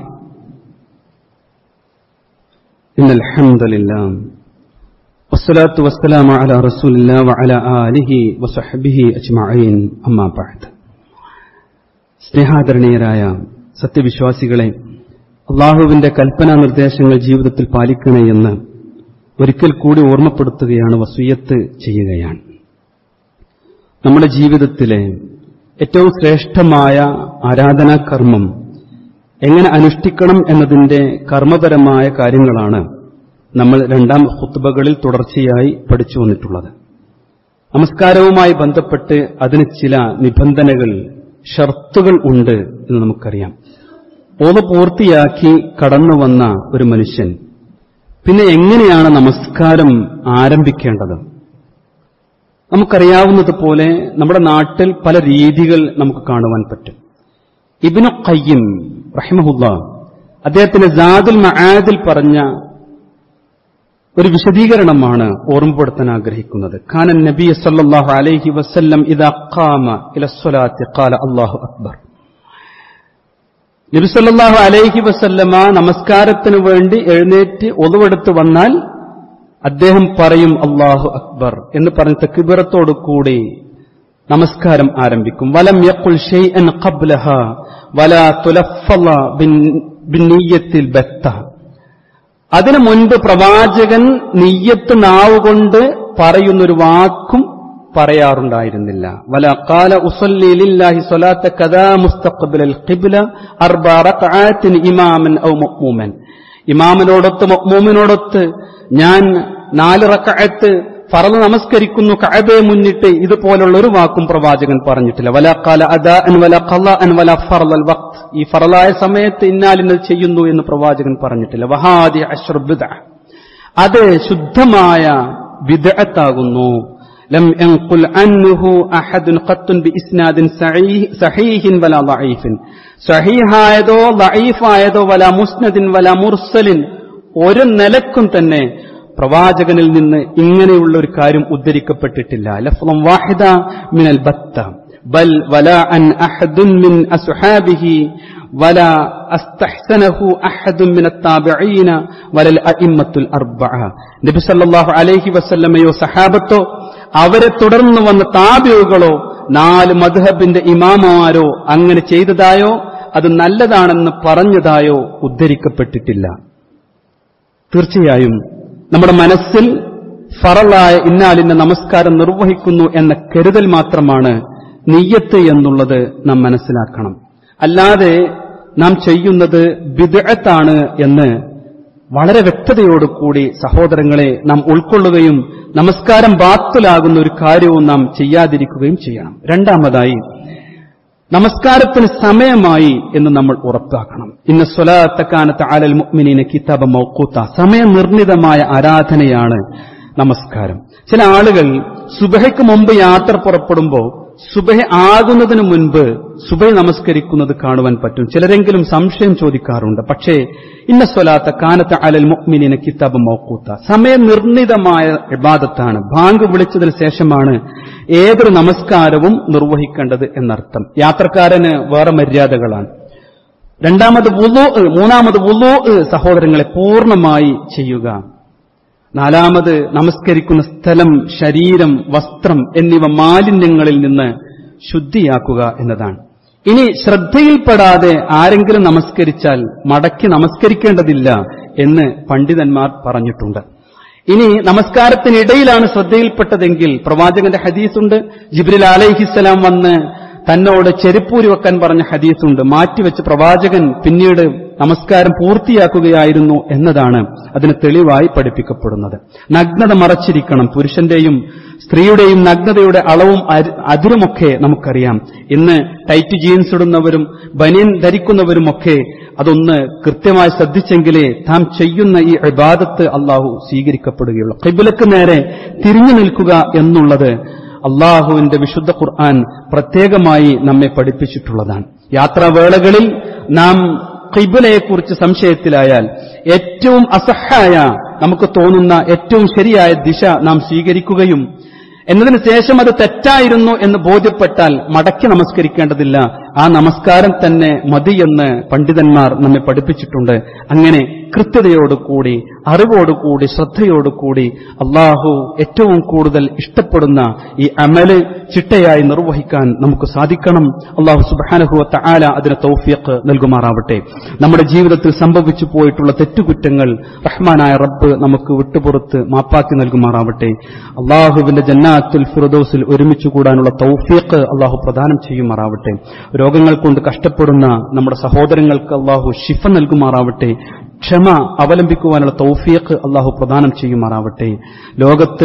إن الحمد لله والصلاة والسلام على رسول الله وعلى آله وصحبه أجمعين أما بعد സ്നേഹാദരണീയരായ സത്യവിശ്വാസികളെ അള്ളാഹുവിന്റെ കൽപ്പനാ നിർദ്ദേശങ്ങൾ ജീവിതത്തിൽ പാലിക്കണേ എന്ന് ഒരിക്കൽ കൂടി ഓർമ്മപ്പെടുത്തുകയാണ് വസൂയത്ത് ചെയ്യുകയാണ് നമ്മുടെ ജീവിതത്തിലെ ഏറ്റവും ശ്രേഷ്ഠമായ ആരാധനാകർമ്മം എങ്ങനെ അനുഷ്ഠിക്കണം എന്നതിന്റെ കർമ്മപരമായ കാര്യങ്ങളാണ് നമ്മൾ രണ്ടാം ഹുത്തുബകളിൽ തുടർച്ചയായി പഠിച്ചു വന്നിട്ടുള്ളത് നമസ്കാരവുമായി ബന്ധപ്പെട്ട് അതിന് ചില നിബന്ധനകൾ ഷർത്തുകൾ ഉണ്ട് എന്ന് നമുക്കറിയാം ഓത് പൂർത്തിയാക്കി കടന്നു വന്ന ഒരു മനുഷ്യൻ പിന്നെ എങ്ങനെയാണ് നമസ്കാരം ആരംഭിക്കേണ്ടത് നമുക്കറിയാവുന്നതുപോലെ നമ്മുടെ നാട്ടിൽ പല രീതികൾ നമുക്ക് കാണുവാൻ പറ്റും ഇബിനു ഖയ്യിം റഹിമഹുല്ല അദ്ദേഹത്തിന്റെ ജാദുൽ മആദിൽ പറഞ്ഞ ഒരു വിശദീകരണമാണ് ഓർമ്മപ്പെടുത്താൻ ആഗ്രഹിക്കുന്നത് ഖാനൻ നബി സല്ലല്ലാഹു അലൈഹി വസല്ലം ഇദാ ഖാമ ഇല സ്വലാത്തി ഖാല അല്ലാഹു അക്ബർ നബി സല്ലല്ലാഹു അലൈഹി വസല്ലമ നമസ്കാരത്തിന് വേണ്ടി എഴുന്നേറ്റ് ഒതുവെടുത്ത് വന്നാൽ അദ്ദേഹം പറയും അള്ളാഹു അക്ബർ എന്ന് പറഞ്ഞ തക്ബിറത്തോടു കൂടി നമസ്കാരം ആരംഭിക്കും വലം യഖുൽ ഷൈഅൻ ഖബ്ലഹ വലാ തുലഫള ബിന്നിയത്തിൽ ബത്ത അതിനു മുൻപ് പ്രവാചകൻ നെയ്യത്ത് നാവുകൊണ്ട് പറയുന്നൊരു വാക്കും പറയാറുണ്ടായിരുന്നില്ല വല കാല ഉസല്ലി ലില്ലാഹി സ്വലാത്ത കഥാ മുസ്തഖ്ബിലൽ ഖിബ്ല അർബ റക്അത്തിൻ ഇമാമൻ ഔ മുഅ്മുമൻ ഇമാമിനോടൊത്ത് മുഅ്മുമിനോടൊത്ത് ഞാൻ നാല് റക്അത്ത് ഫറള് നമസ്കരിക്കുന്നു കഅബയെ മുന്നിട്ട് ഇതുപോലുള്ള ഒരു വാക്കും പ്രവാചകൻ പറഞ്ഞിട്ടില്ല വല കാല അദാ അൻ വല ഖല അൻ വല ഫറൽ വഖ്ത് ഈ ഫറലായ സമയത്ത് ഇന്നാലിന്നത് ചെയ്യുന്നു എന്ന് പ്രവാചകൻ പറഞ്ഞിട്ടില്ല വഹാദി അഷ്റ ബിദ്അ അത് ശുദ്ധമായ ബിദ്അത്താകുന്നു ലം യൻഖുൽ അൻഹു അഹദുൻ ഖത്തുൻ ബിഇസ്നാദിൻ സഹീഹ് സഹീഹിൻ വല ദഈഫിൻ സഹീഹായതോ ദഈഫായതോ വല മുസ്നദിൻ വല മുർസലിൻ ഒരു നിലക്കും തന്നെ പ്രവാചകനിൽ നിന്ന് ഇങ്ങനെയുള്ള ഒരു കാര്യം ഉദ്ധരിക്കപ്പെട്ടിട്ടില്ല ലഫ്ളം വാഹിദ മിനൽ ബത്ത ബൽ വല അൻ അഹദുൻ മിൻ അസ്ഹാബിഹി വല അസ്തഹ്സനഹു അഹദുൻ മിന താബിഈന വലൽ അഇമ്മത്തുൽ അർബഅ നബി സല്ലല്ലാഹു അലൈഹി വസല്ലമയോ സഹാബത്തോ അവരെ തുടർന്ന് വന്ന താബിയുകളോ നാല് മദ്ഹബിന്റെ ഇമാമാരോ അങ്ങനെ ചെയ്തതായോ അത് നല്ലതാണെന്ന് പറഞ്ഞതായോ ഉദ്ധരിക്കപ്പെട്ടിട്ടില്ല തീർച്ചയായും നമ്മുടെ മനസ്സിൽ ഫറലായ ഇന്നാലിന്റെ നമസ്കാരം നിർവഹിക്കുന്നു എന്ന കരുതൽ മാത്രമാണ് നെയ്യത്ത് എന്നുള്ളത് നാം മനസ്സിലാക്കണം അല്ലാതെ നാം ചെയ്യുന്നത് ബിദഅത്താണ് എന്ന് വളരെ വ്യക്തതയോടുകൂടി സഹോദരങ്ങളെ നാം ഉൾക്കൊള്ളുകയും നമസ്കാരം ബാത്തുലാകുന്ന ഒരു കാര്യവും നാം ചെയ്യാതിരിക്കുകയും ചെയ്യണം രണ്ടാമതായി നമസ്കാരത്തിന് സമയമായി എന്ന് നമ്മൾ ഉറപ്പാക്കണം ഇന്ന് സ്വലാത്തക്കാനത്ത് ആലൽ മുഅ്മിനീന കിതാബ മൗക്കൂത്ത സമയനിർണിതമായ ആരാധനയാണ് നമസ്കാരം ചില ആളുകൾ സുബഹയ്ക്ക് മുമ്പ് യാത്ര പുറപ്പെടുമ്പോൾ സുബഹ ആകുന്നതിന് മുൻപ് സുബഹ നമസ്കരിക്കുന്നത് കാണുവാൻ പറ്റും ചിലരെങ്കിലും സംശയം ചോദിക്കാറുണ്ട് പക്ഷേ ഇന്ന സ്വലാത്ത കാനത്ത് അലൽ മുഅ്മിനീന കിതാബ് മൗക്കൂത്ത സമയനിർണിതമായ ഇബാദത്താണ് ബാങ്ക് വിളിച്ചതിന് ശേഷമാണ് ഏതൊരു നമസ്കാരവും നിർവഹിക്കേണ്ടത് എന്നർത്ഥം യാത്രക്കാരന് വേറെ മര്യാദകളാണ് രണ്ടാമത് വുളു മൂന്നാമത് വുളു സഹോദരങ്ങളെ പൂർണ്ണമായി ചെയ്യുക നാലാമത് നമസ്കരിക്കുന്ന സ്ഥലം ശരീരം വസ്ത്രം എന്നിവ മാലിന്യങ്ങളിൽ നിന്ന് ശുദ്ധിയാക്കുക എന്നതാണ് ഇനി ശ്രദ്ധയിൽപ്പെടാതെ ആരെങ്കിലും നമസ്കരിച്ചാൽ മടക്കി നമസ്കരിക്കേണ്ടതില്ല എന്ന് പണ്ഡിതന്മാർ പറഞ്ഞിട്ടുണ്ട് ഇനി നമസ്കാരത്തിനിടയിലാണ് ശ്രദ്ധയിൽപ്പെട്ടതെങ്കിൽ പ്രവാചകന്റെ ഹദീസുണ്ട് ജിബ്രിൽ അലൈഹിസ്സലാം വന്ന് തന്നോട് ചെരുപ്പൂരി വെക്കാൻ പറഞ്ഞ ഹദീസുണ്ട് മാറ്റിവെച്ച് പ്രവാചകൻ പിന്നീട് നമസ്കാരം പൂർത്തിയാക്കുകയായിരുന്നു എന്നതാണ് അതിന് തെളിവായി പഠിപ്പിക്കപ്പെടുന്നത് നഗ്നത മറച്ചിരിക്കണം പുരുഷന്റെയും സ്ത്രീയുടെയും നഗ്നതയുടെ അളവും അതിരുമൊക്കെ നമുക്കറിയാം ഇന്ന് ടൈറ്റ് ജീൻസ് ഇടുന്നവരും ബനിയൻ ധരിക്കുന്നവരുമൊക്കെ അതൊന്ന് കൃത്യമായി ശ്രദ്ധിച്ചെങ്കിലേ താൻ ചെയ്യുന്ന ഈ ഇബാദത്ത് അള്ളാഹു സ്വീകരിക്കപ്പെടുകയുള്ളൂ കിബിലക്ക് നേരെ തിരിഞ്ഞു നിൽക്കുക എന്നുള്ളത് അള്ളാഹുവിന്റെ വിശുദ്ധ ഖുർആൻ പ്രത്യേകമായി നമ്മെ പഠിപ്പിച്ചിട്ടുള്ളതാണ് യാത്രാവേളകളിൽ നാം ഖിബിലയെക്കുറിച്ച് സംശയത്തിലായാൽ ഏറ്റവും അസഹായ നമുക്ക് തോന്നുന്ന ഏറ്റവും ശരിയായ ദിശ നാം സ്വീകരിക്കുകയും എന്നതിന് ശേഷം അത് തെറ്റായിരുന്നു എന്ന് ബോധ്യപ്പെട്ടാൽ മടക്കി നമസ്കരിക്കേണ്ടതില്ല ആ നമസ്കാരം തന്നെ മതിയെന്ന് പണ്ഡിതന്മാർ നമ്മെ പഠിപ്പിച്ചിട്ടുണ്ട് അങ്ങനെ കൃത്യതയോടുകൂടി അറിവോടുകൂടി ശ്രദ്ധയോടുകൂടി അള്ളാഹു ഏറ്റവും കൂടുതൽ ഇഷ്ടപ്പെടുന്ന ഈ അമല് ചിട്ടയായി നിർവഹിക്കാൻ നമുക്ക് സാധിക്കണം അള്ളാഹു സുബാനഹുവത്ത ആല അതിന് തൗഫിയക്ക് നൽകുമാറാവട്ടെ നമ്മുടെ ജീവിതത്തിൽ സംഭവിച്ചു പോയിട്ടുള്ള തെറ്റുകുറ്റങ്ങൾ റഹ്മാനായ റബ്ബ് നമുക്ക് വിട്ടുപുറത്ത് മാപ്പാക്കി നൽകുമാറാവട്ടെ അള്ളാഹുവിന്റെ ജന്നാത്തുൽ ഫിറദോസിൽ ഒരുമിച്ച് കൂടാനുള്ള തൗഫിയക്ക് അള്ളാഹു പ്രദാനം ചെയ്യുമാറാവട്ടെ രോഗങ്ങൾ കൊണ്ട് കഷ്ടപ്പെടുന്ന നമ്മുടെ സഹോദരങ്ങൾക്ക് അള്ളാഹു ഷിഫ നൽകുമാറാവട്ടെ ക്ഷമ അവലംബിക്കുവാനുള്ള തൗഫിയക്ക് അള്ളാഹു പ്രദാനം ചെയ്യുമാറാവട്ടെ ലോകത്ത്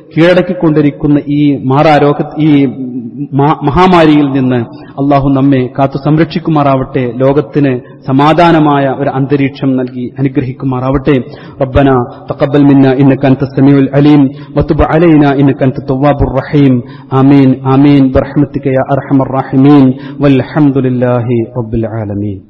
കീഴടക്കിക്കൊണ്ടിരിക്കുന്ന ഈ മാറാരോഗ ഈ മാ- മഹാമാരിയിൽ നിന്ന് അള്ളാഹു നമ്മെ കാത്തു സംരക്ഷിക്കുമാറാവട്ടെ ലോകത്തിന് സമാധാനമായ ഒരു അന്തരീക്ഷം നൽകി അനുഗ്രഹിക്കുമാറാവട്ടെ റബ്ബന തഖബ്ബൽ മിന്ന ഇന്നക അൻത സമീഉൽ അലീം വതുബ് അലൈന ഇന്നക അൻത തവ്വാബുർ റഹീം ആമീൻ ആമീൻ ബിറഹ്മതിക യാ അർഹമർ റഹീമീൻ വൽഹംദുലില്ലാഹി റബ്ബിൽ ആലമീൻ